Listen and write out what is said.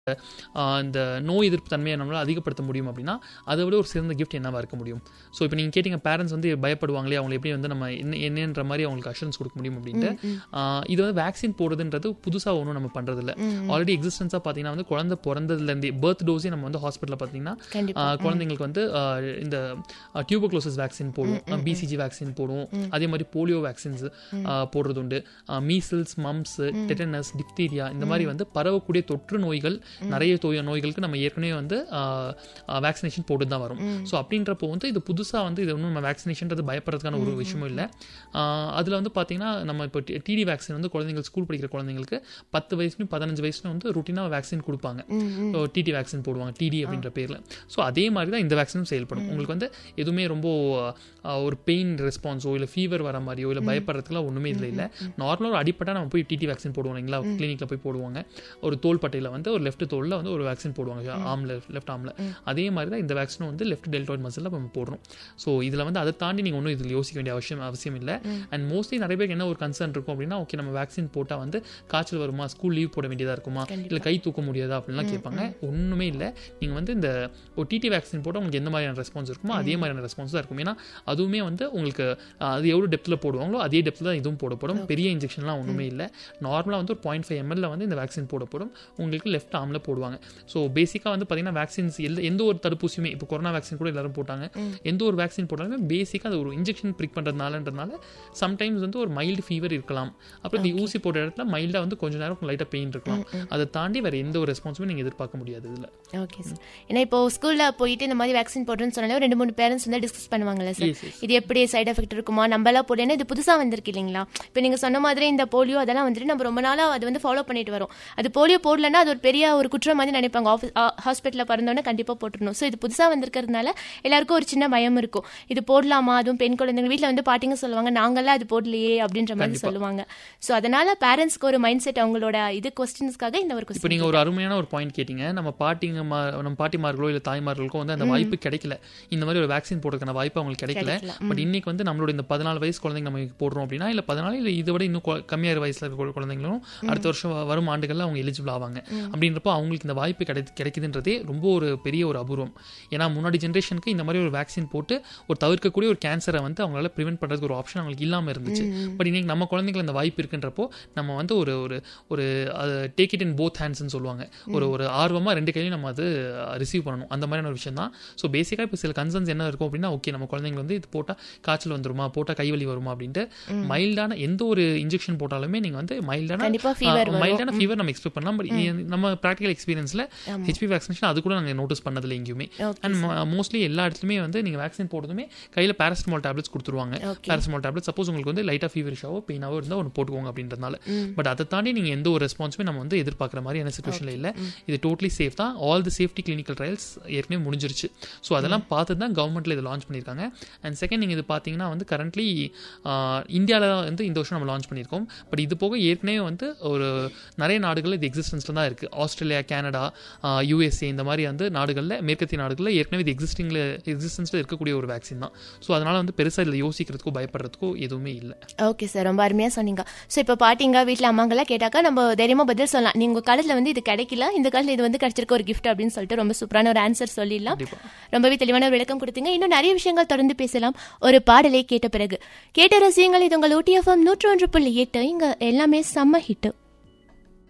ஆஹ் இந்த நோய் எதிர்ப்பு தன்மையை நம்மளால் அதிகப்படுத்த முடியும் அப்படின்னா அதை விட ஒரு சிறந்த கிஃப்ட் என்னவா இருக்க முடியும் ஸோ இப்போ நீங்கள் கேட்டிங்க பேரண்ட்ஸ் வந்து பயப்படுவாங்களே அவங்க எப்படி வந்து நம்ம என்ன என்னன்ற மாதிரி அவங்களுக்கு அஷூரன்ஸ் கொடுக்க முடியும் அப்படின்ட்டு ஆஹ் இது வந்து வேக்சின் போடுறதுன்றது புதுசாக ஒன்றும் நம்ம பண்ணுறதில்ல ஆல்ரெடி எக்ஸிஸ்டன்ஸாக பார்த்தீங்கன்னா வந்து குழந்தை பிறந்ததுலேருந்தே பர்த் டோஸே நம்ம வந்து ஹாஸ்பிட்டலில் பார்த்தீங்கன்னா கண்டிப்பா ஆஹ் குழந்தைங்களுக்கு வந்து ஆஹ் இந்த டியூபோக்ளோசிஸ் வேக்சின் போடுவோம் பிசிஜி வேக்சின் போடுவோம் அதே மாதிரி போலியோ வேக்சின்ஸ் போடுறது உண்டு மீசல்ஸ் மம்ஸ் டெட்டனஸ் டிப்தீரியா இந்த மாதிரி வந்து பரவக்கூடிய தொற்று நோய்கள் நிறைய தோய நோய்களுக்கு நம்ம ஏற்கனவே வந்து வேக்சினேஷன் போட்டு தான் வரும் ஸோ அப்படின்றப்போ வந்து இது புதுசாக வந்து இது ஒன்றும் நம்ம வேக்சினேஷன்றது பயப்படுறதுக்கான ஒரு விஷயமும் இல்லை அதில் வந்து பார்த்தீங்கன்னா நம்ம இப்போ டிடி வேக்சின் வந்து குழந்தைங்க ஸ்கூல் படிக்கிற குழந்தைங்களுக்கு பத்து வயசுலையும் பதினஞ்சு வயசுலையும் வந்து ருட்டீனாக வேக்சின் கொடுப்பாங்க டிடி வேக்சின் போடுவாங்க டிடி அப்படின்ற பேரில் ஸோ அதே மாதிரி தான் இந்த வேக்சினும் செயல்படும் உங்களுக்கு வந்து எதுவுமே ரொம்ப ஆஹ், ஒரு பெயின் ரெஸ்பான்ஸோ இல்லை ஃபீவர் வர மாதிரியோ இல்லை பயப்படுறதுக்குலாம் ஒன்றுமே இதில் இல்லை நார்மலாக ஒரு அடிப்பட்டா நம்ம போய் டிடி வேக்சின் போடுவோம் இல்லைங்களா கிளினிக்கில் போய் போடுவாங்க ஒரு தோள்பட்டையில் வந்து ஒரு லெஃப்ட் தோலில் வந்து ஒரு வேக்சின் போடுவாங்க ஆம்ல லெஃப்ட் ஆம்ல அதே மாதிரி தான் இந்த வேக்சினும் வந்து லெஃப்ட் டெல்டாய்ட் மசிலில் நம்ம போடுறோம் ஸோ இதில் வந்து அதை தாண்டி நீங்கள் ஒன்றும் இதில் யோசிக்க வேண்டிய அவசியம் அவசியம் இல்லை அண்ட் மோஸ்ட்லி நிறைய பேருக்கு என்ன ஒரு கன்சர்ன் இருக்கும் அப்படின்னா ஓகே நம்ம வேக்சின் போட்டால் வந்து காய்ச்சல் வருமா ஸ்கூல் லீவ் போட வேண்டியதாக இருக்குமா இல்லை கை தூக்க முடியாதா அப்படின்லாம் கேட்பாங்க ஒன்றுமே இல்லை நீங்கள் வந்து இந்த ஒரு டிடி வேக்சின் போட்டால் உங்களுக்கு எந்த மாதிரியான ரெஸ்பான்ஸ் இருக்குமோ அதே மாதிரியான ரெஸ்பான்ஸ் தான் இருக்கும் ஏன்னா அதுவுமே வந்து உங்களுக்கு அஹ், அது எவ்வளோ டெப்த்தில் போடுவாங்களோ அதே டெப்த்தில் தான் இதுவும் போடப்படும் பெரிய இன்ஜெக்ஷன்லாம் ஒன்றுமே இல்லை நார்மலாக வந்து ஒரு பாயிண்ட் ஃபைவ் எம்எல்ல வந்து இந்த வேக்சின் போடப்படும் உங்களுக்கு லெஃப்ட் ஆர்மில் போடுவாங்க ஸோ பேசிக்காக வந்து பார்த்தீங்கன்னா வேக்சின்ஸ் எந்த எந்த ஒரு தடுப்பூசியுமே இப்போ கொரோனா வேக்சின் கூட எல்லாரும் போட்டாங்க எந்த ஒரு வேக்சின் போட்டாலுமே பேசிக்காக அது ஒரு இன்ஜெக்ஷன் ப்ரிக் பண்ணுறதுனாலன்றதுனால சம்டைம்ஸ் வந்து ஒரு மைல்டு ஃபீவர் இருக்கலாம் அப்புறம் இந்த ஊசி போட்ட இடத்துல மைல்டாக வந்து கொஞ்ச நேரம் லைட்டாக பெயின் இருக்கலாம் அதை தாண்டி வேறு எந்த ஒரு ரெஸ்பான்ஸுமே நீங்கள் எதிர்பார்க்க முடியாது இதில் ஓகே சார் ஏன்னா இப்போ ஸ்கூல்ல போயிட்டு இந்த மாதிரி வேக்சின் போடுறேன்னு சொன்னாலே ஒரு ரெண்டு மூணு பேரண்ட்ஸ் வந்து டிஸ்கஸ் பண்ணுவாங்கல்ல சார் Yes, yes. இது எப்படி சைடு எஃபெக்ட் இருக்குமா நம்ம எல்லாம் போட ஏன்னா இது புதுசா வந்திருக்கு இல்லைங்களா இப்போ நீங்க சொன்ன மாதிரி இந்த போலியோ அதெல்லாம் வந்துட்டு நம்ம ரொம்ப நாளா அது வந்து ஃபாலோ பண்ணிட்டு வரோம் அது போலியோ போடலன்னா அது ஒரு பெரிய ஒரு குற்றம் மாதிரி நினைப்பாங்க ஆஃபீஸ் ஹாஸ்பிட்டலில் பிறந்தோடனே கண்டிப்பா போட்டுடணும் ஸோ இது புதுசா வந்திருக்கிறதுனால எல்லாருக்கும் ஒரு சின்ன பயம் இருக்கும் இது போடலாமா அதுவும் பெண் குழந்தைங்க வீட்டில் வந்து பாட்டிங்க சொல்லுவாங்க நாங்கெல்லாம் அது போடலையே அப்படின்ற மாதிரி சொல்லுவாங்க ஸோ அதனால பேரண்ட்ஸ்க்கு ஒரு மைண்ட் செட் அவங்களோட இது கொஸ்டின்ஸ்க்காக இந்த ஒரு இப்போ கொஸ்டின் நீங்கள் ஒரு அருமையான ஒரு பாயிண்ட் கேட்டிங்க நம்ம பாட்டிங்க மா நம்ம பாட்டிமார்களோ இல்லை தாய்மார்களுக்கோ வந்து அந்த வாய்ப்பு கிடைக்கல இந்த மாதிரி ஒரு வேக்சின் போடுறதுக்கான வாய்ப்பு அவங்களுக்கு கிடைக்கல கிடைக்கல. பட் இன்னைக்கு வந்து நம்மளோட இந்த பதினாலு வயசு குழந்தைங்க நம்ம போடுறோம் அப்படின்னா இல்லை பதினாலு இல்லை இதை விட இன்னும் கொ- கம்மியான வயசில் இருக்க குழந்தைங்களும் அடுத்த வருஷம் வ- வரும் ஆண்டுகளில் அவங்க எலிஜிபிள் ஆவாங்க அப்படின்றப்போ அவங்களுக்கு இந்த வாய்ப்பு கிடை கிடைக்குதுன்றதே ரொம்ப ஒரு பெரிய ஒரு அபூர்வம் ஏன்னா முன்னாடி ஜென்ரேஷனுக்கு இந்த மாதிரி ஒரு வேக்சின் போட்டு ஒரு தவிர்க்கக்கூடிய ஒரு கேன்சரை வந்து அவங்களால ப்ரிவென்ட் பண்ணுறதுக்கு ஒரு ஆப்ஷன் அவங்களுக்கு இல்லாமல் இருந்துச்சு பட் இன்னைக்கு நம்ம குழந்தைங்களுக்கு அந்த வாய்ப்பு இருக்குன்றப்போ நம்ம வந்து ஒரு ஒரு ஒரு டேக் இட் இன் போத் ஹேண்ட்ஸ்னு சொல்லுவாங்க ஒரு ஒரு ஆர்வமாக ரெண்டு கையிலையும் நம்ம அது ரிசீவ் பண்ணணும் அந்த மாதிரியான ஒரு விஷயம் தான் ஸோ பேசிக்காக இப்போ சில கன்சர்ன்ஸ் என்ன இருக்கும் அப்படின்னா ஓகே நம்ம குழந்தைங்க வந்து இது போட்டால் காய்ச்சல் வந்துருமா போட்டால் கைவலி வருமா அப்படின்ட்டு மைல்டான எந்த ஒரு இன்ஜெக்ஷன் போட்டாலுமே நீங்கள் வந்து மைல்டான கண்டிப்பா fever வரும். மைல்டான ஃபீவர் நம்ம எக்ஸ்பெக்ட் பண்ணலாம் பட் நம்ம ப்ராக்டிகல் எக்ஸ்பீரியன்ஸில் ஹெச்பி வேக்சினேஷன் அது கூட நாங்கள் நோட்டீஸ் பண்ணதில்லை எங்கேயுமே Okay, அண்ட் மோஸ்ட்லி எல்லா இடத்துலையுமே வந்து நீங்கள் வேக்சின் போடுறதுமே கையில் பேராசிட்டமால் டேப்லெட்ஸ் கொடுத்துருவாங்க Okay. பேராசிட்டமால் டேப்லெட் சப்போஸ் உங்களுக்கு வந்து லைட்டாக ஃபீவரிஷாவோ பெயினாவோ இருந்தால் ஒன்று போட்டுக்கோங்க அப்படின்றதுனால பட் அதை தாண்டி நீங்கள் எந்த ஒரு ரெஸ்பான்ஸுமே நம்ம வந்து எதிர்பார்க்குற மாதிரியான சுச்சுவேஷனில் இல்லை இது டோட்டலி சேஃப் தான் all the safety clinical trials ஏற்கனவே முடிஞ்சிருச்சு ஸோ அதெல்லாம் பார்த்து தான் கவர்மெண்ட்டில் இதை லான்ச் பண்ணியிருக்காங்க அண்ட் செகண்ட் நீங்கள் இது பார்த்தீங்கன்னா வந்து கரண்ட்லி இந்தியாவில் வந்து இந்த வருஷம் நம்ம லான்ச் பண்ணியிருக்கோம் பட் இது போக ஏற்கனவே வந்து ஒரு நிறைய நாடுகளில் இது எக்ஸிஸ்டன்ஸில் தான் இருக்குது ஆஸ்திரேலியா கனடா யூஎஸ்ஏ இந்த மாதிரி வந்து நாடுகளில் மேற்கத்திய நாடுகளில் ஏற்கனவே இது எக்ஸிஸ்டிங்கில் எக்ஸிஸ்டன்ஸில் இருக்கக்கூடிய ஒரு வேக்சின் தான் ஸோ அதனால் வந்து பெருசாக இதில் யோசிக்கிறதுக்கோ பயப்படுறதுக்கோ எதுவுமே இல்லை ஓகே சார் ரொம்ப அருமையாக சொன்னீங்க ஸோ இப்போ பாட்டிங்க வீட்டில் அம்மாங்கெல்லாம் கேட்டாக்கா நம்ம தைரியமாக பதில் சொல்லலாம் நீங்க உங்கள் காலத்தில் வந்து இது கிடைக்கல இந்த காலத்தில் இது வந்து கிடைச்சிருக்க ஒரு gift அப்படின்னு சொல்லிட்டு ரொம்ப சூப்பரான ஒரு ஆன்சர் சொல்லிடலாம் கண்டிப்பாக ரொம்பவே தெளிவான ஒரு விளக்கம் கொடுத்தீங்க இன்னும் நிறைய விஷயங்கள் தொடர்ந்து பேசலாம் ஒரு பாடலை கேட்ட பிறகு கேட்ட ரசியங்கள் இது உங்கள் ஓடிஎஃப்எம் நூற்று ஒன்று புள்ளி எட்டு இங்க எல்லாமே செம்ம ஹிட்டு